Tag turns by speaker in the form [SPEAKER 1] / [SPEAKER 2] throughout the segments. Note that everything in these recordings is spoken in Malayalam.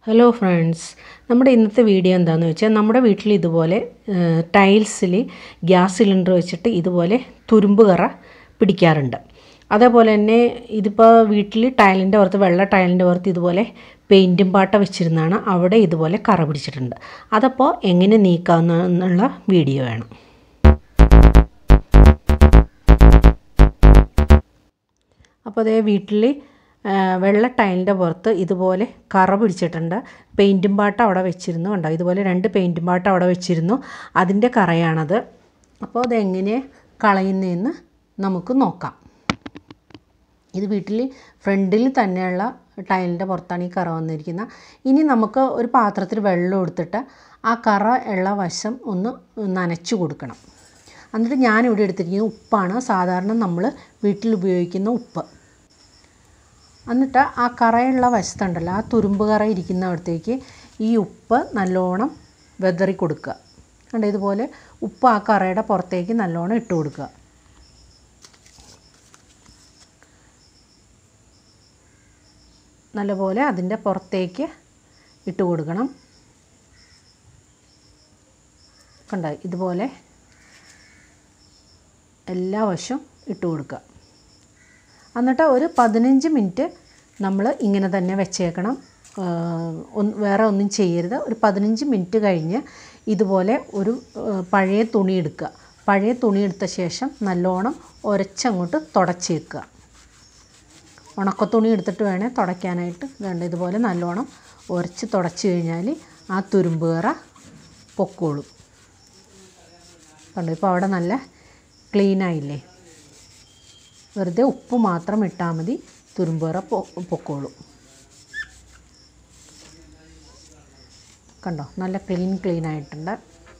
[SPEAKER 1] ഹലോ ഫ്രണ്ട്സ് നമ്മുടെ ഇന്നത്തെ വീഡിയോ എന്താണെന്ന് വെച്ചാൽ നമ്മുടെ വീട്ടിൽ ഇതുപോലെ ടൈൽസിൽ ഗ്യാസ് സിലിണ്ടർ വെച്ചിട്ട് ഇതുപോലെ തുരുമ്പ് കറ പിടിക്കാറുണ്ട് അതേപോലെ തന്നെ ഇതിപ്പോൾ വീട്ടിൽ ടൈലിൻ്റെ പുറത്ത് വെള്ള ടൈലിൻ്റെ പുറത്ത് ഇതുപോലെ പെയിൻറ്റും പാട്ട വെച്ചിരുന്നാണ് അവിടെ ഇതുപോലെ കറ പിടിച്ചിട്ടുണ്ട് അതപ്പോൾ എങ്ങനെ നീക്കാമെന്നുള്ള വീഡിയോ വേണം അപ്പോൾ അതേ വീട്ടിൽ വെള്ള ടൈലിൻ്റെ പുറത്ത് ഇതുപോലെ കറ പിടിച്ചിട്ടുണ്ട് പെയിൻറ്റും പാട്ട അവിടെ വെച്ചിരുന്നു കണ്ടോ ഇതുപോലെ രണ്ട് പെയിൻറ്റും പാട്ട അവിടെ വെച്ചിരുന്നു അതിൻ്റെ കറയാണത് അപ്പോൾ അതെങ്ങനെ കളയുന്നതെന്ന് നമുക്ക് നോക്കാം ഇത് വീട്ടിൽ ഫ്രണ്ടിൽ തന്നെയുള്ള ടൈലിൻ്റെ പുറത്താണ് ഈ കറ വന്നിരിക്കുന്നത് ഇനി നമുക്ക് ഒരു പാത്രത്തിൽ വെള്ളം എടുത്തിട്ട് ആ കറ ഉള്ള വശം ഒന്ന് നനച്ചു കൊടുക്കണം എന്നിട്ട് ഞാനിവിടെ എടുത്തിരിക്കുന്നത് ഉപ്പാണ് സാധാരണ നമ്മൾ വീട്ടിൽ ഉപയോഗിക്കുന്ന ഉപ്പ് എന്നിട്ട് ആ കറയുള്ള വശത്തുണ്ടല്ലോ ആ തുരുമ്പ് കറ ഇരിക്കുന്നിടത്തേക്ക് ഈ ഉപ്പ് നല്ലോണം വെതറി കൊടുക്കുക കണ്ടോ ഇതുപോലെ ഉപ്പ് ആ കറയുടെ പുറത്തേക്ക് നല്ലോണം ഇട്ട് കൊടുക്കുക നല്ലപോലെ അതിൻ്റെ പുറത്തേക്ക് ഇട്ട് കൊടുക്കണം കണ്ടോ ഇതുപോലെ എല്ലാ വശവും ഇട്ട് കൊടുക്കുക എന്നിട്ട് ഒരു പതിനഞ്ച് മിനിറ്റ് നമ്മൾ ഇങ്ങനെ തന്നെ വെച്ചേക്കണം വേറെ ഒന്നും ചെയ്യരുത് ഒരു പതിനഞ്ച് മിനിറ്റ് കഴിഞ്ഞ് ഇതുപോലെ ഒരു പഴയ തുണി എടുക്കുക പഴയ തുണി എടുത്ത ശേഷം നല്ലോണം ഉരച്ചങ്ങോട്ട് തുടച്ചേക്കുക ഉണക്കത്തുണി എടുത്തിട്ട് വേണേൽ തുടയ്ക്കാനായിട്ട് വേണ്ട ഇതുപോലെ നല്ലോണം ഉരച്ച് തുടച്ച് കഴിഞ്ഞാൽ ആ തുരുമ്പ് കറ പൊക്കോളും കണ്ടു ഇപ്പോൾ അവിടെ നല്ല ക്ലീനായില്ലേ വെറുതെ ഉപ്പ് മാത്രം ഇട്ടാൽ മതി തുരുമ്പേറ പൊ പൊക്കോളും കണ്ടോ നല്ല ക്ലീൻ ക്ലീൻ ആയിട്ടുണ്ട്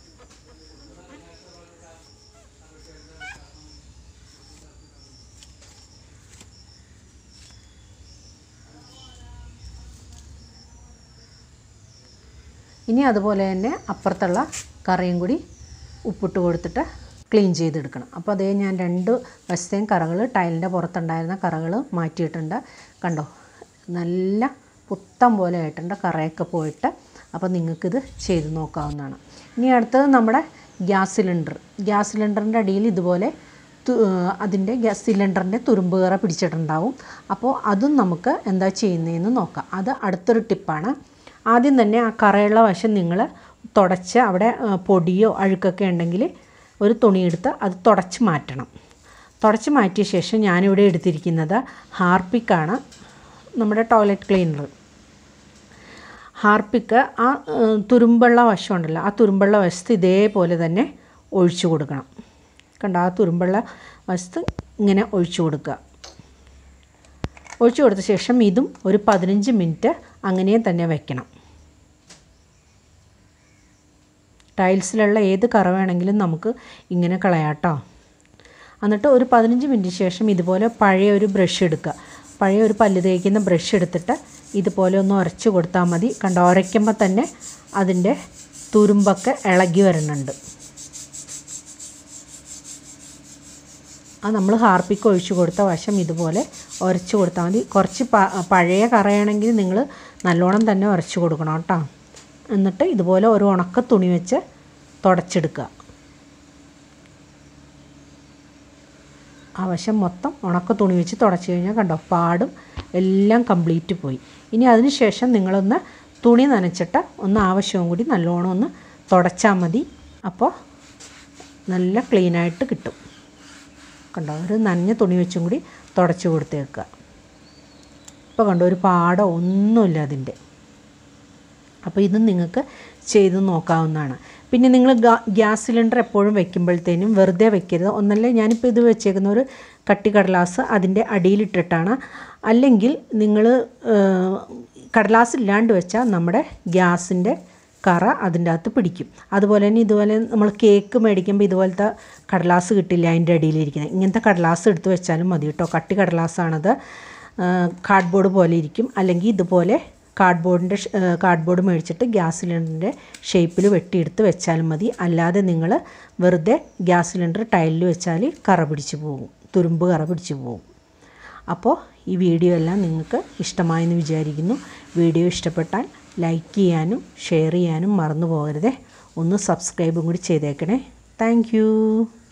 [SPEAKER 1] ഇനി അതുപോലെ തന്നെ അപ്പുറത്തുള്ള കറിയും കൂടി ഉപ്പിട്ട് കൊടുത്തിട്ട് ക്ലീൻ ചെയ്തെടുക്കണം അപ്പോൾ അതേ ഞാൻ രണ്ട് വശത്തെയും കറകൾ ടൈലിൻ്റെ പുറത്തുണ്ടായിരുന്ന കറകൾ മാറ്റിയിട്ടുണ്ട് കണ്ടോ നല്ല പുത്തം പോലെ ആയിട്ടുണ്ട് കറയൊക്കെ പോയിട്ട് അപ്പോൾ നിങ്ങൾക്കിത് ചെയ്ത് നോക്കാവുന്നതാണ് ഇനി അടുത്തത് നമ്മുടെ ഗ്യാസ് സിലിണ്ടർ ഗ്യാസ് സിലിണ്ടറിൻ്റെ അടിയിൽ ഇതുപോലെ അതിൻ്റെ ഗ്യാസ് സിലിണ്ടറിൻ്റെ തുരുമ്പ് കറ പിടിച്ചിട്ടുണ്ടാവും അപ്പോൾ അതും നമുക്ക് എന്താ ചെയ്യുന്നതെന്ന് നോക്കാം അത് അടുത്തൊരു ടിപ്പാണ് ആദ്യം തന്നെ ആ കറയുള്ള വശം നിങ്ങൾ തുടച്ച് അവിടെ പൊടിയോ അഴുക്കൊക്കെ ഉണ്ടെങ്കിൽ ഒരു തുണിയെടുത്ത് അത് തുടച്ച് മാറ്റണം തുടച്ച് മാറ്റിയ ശേഷം ഞാനിവിടെ എടുത്തിരിക്കുന്നത് ഹാർപ്പിക്കാണ് നമ്മുടെ ടോയ്ലറ്റ് ക്ലീനർ ഹാർപ്പിക്ക് ആ തുരുമ്പുള്ള വശമുണ്ടല്ലോ ആ തുരുമ്പുള്ള വശത്ത് ഇതേപോലെ തന്നെ ഒഴിച്ചു കൊടുക്കണം കണ്ടോ ആ തുരുമ്പുള്ള വശത്ത് ഇങ്ങനെ ഒഴിച്ചു കൊടുക്കുക ഒഴിച്ചു കൊടുത്ത ശേഷം ഇതും ഒരു പതിനഞ്ച് മിനിറ്റ് അങ്ങനെ തന്നെ വെക്കണം ടൈൽസിലുള്ള ഏത് കറ വേണമെങ്കിലും നമുക്ക് ഇങ്ങനെ കളയാട്ടോ എന്നിട്ട് ഒരു പതിനഞ്ച് മിനിറ്റ് ശേഷം ഇതുപോലെ പഴയ ഒരു ബ്രഷ് എടുക്കുക പഴയ ഒരു പല്ല് തേക്കുന്ന ബ്രഷ് എടുത്തിട്ട് ഇതുപോലെ ഒന്ന് ഉരച്ച് കൊടുത്താൽ മതി കണ്ടോ ഉരയ്ക്കുമ്പോൾ തന്നെ അതിൻ്റെ തുരുമ്പൊക്കെ ഇളകി വരുന്നുണ്ട് ആ നമ്മൾ ഹാർപ്പിക്ക് ഒഴിച്ചു കൊടുത്ത വശം ഇതുപോലെ ഉരച്ച് കൊടുത്താൽ മതി കുറച്ച് പഴയ കറയാണെങ്കിൽ നിങ്ങൾ നല്ലോണം തന്നെ ഉരച്ച് കൊടുക്കണം കേട്ടോ എന്നിട്ട് ഇതുപോലെ ഒരു ഉണക്ക തുണി വെച്ച് തുടച്ചെടുക്കുക ആ വശം മൊത്തം ഉണക്ക തുണി വെച്ച് തുടച്ച് കഴിഞ്ഞാൽ കണ്ടോ പാടും എല്ലാം കംപ്ലീറ്റ് പോയി ഇനി അതിന് ശേഷം നിങ്ങളൊന്ന് തുണി നനച്ചിട്ട് ഒന്ന് ആവശ്യവും കൂടി നല്ലോണം ഒന്ന് തുടച്ചാൽ മതി അപ്പോൾ നല്ല ക്ലീനായിട്ട് കിട്ടും കണ്ടോ ഒരു നനഞ്ഞ തുണി വെച്ചും കൂടി തുടച്ച് കൊടുത്തേക്കുക ഇപ്പോൾ കണ്ടോ ഒരു പാടോ ഒന്നുമില്ല അതിൻ്റെ അപ്പോൾ ഇതും നിങ്ങൾക്ക് ചെയ്ത് നോക്കാവുന്നതാണ് പിന്നെ നിങ്ങൾ ഗ്യാസ് സിലിണ്ടർ എപ്പോഴും വെക്കുമ്പോഴത്തേനും വെറുതെ വെക്കരുത് ഒന്നല്ലേ ഞാനിപ്പോൾ ഇത് വെച്ചേക്കുന്ന ഒരു കട്ടി കടലാസ് അതിൻ്റെ അടിയിലിട്ടിട്ടാണ് അല്ലെങ്കിൽ നിങ്ങൾ കടലാസ് ഇല്ലാണ്ട് വെച്ചാൽ നമ്മുടെ ഗ്യാസിൻ്റെ കറ അതിൻ്റെ അകത്ത് പിടിക്കും അതുപോലെ തന്നെ ഇതുപോലെ നമ്മൾ കേക്ക് മേടിക്കുമ്പോൾ ഇതുപോലത്തെ കടലാസ് കിട്ടില്ല അതിൻ്റെ അടിയിലിരിക്കുന്നത് ഇങ്ങനത്തെ കടലാസ് എടുത്ത് വെച്ചാലും മതി കേട്ടോ കട്ടി കടലാസാണത് കാർഡ്ബോർഡ് പോലെ ഇരിക്കും അല്ലെങ്കിൽ ഇതുപോലെ കാർഡ്ബോർഡിൻ്റെ കാർഡ്ബോർഡ് മേടിച്ചിട്ട് ഗ്യാസ് സിലിണ്ടറിൻ്റെ ഷേപ്പിൽ വെട്ടിയെടുത്ത് വെച്ചാലും മതി അല്ലാതെ നിങ്ങൾ വെറുതെ ഗ്യാസ് സിലിണ്ടർ ടൈലിൽ വെച്ചാൽ കറ പിടിച്ച് പോകും തുരുമ്പ് കറ പിടിച്ച് പോകും അപ്പോൾ ഈ വീഡിയോ എല്ലാം നിങ്ങൾക്ക് ഇഷ്ടമായെന്ന് വിചാരിക്കുന്നു വീഡിയോ ഇഷ്ടപ്പെട്ടാൽ ലൈക്ക് ചെയ്യാനും ഷെയർ ചെയ്യാനും മറന്നു പോകരുതേ ഒന്ന് സബ്സ്ക്രൈബും കൂടി ചെയ്തേക്കണേ താങ്ക്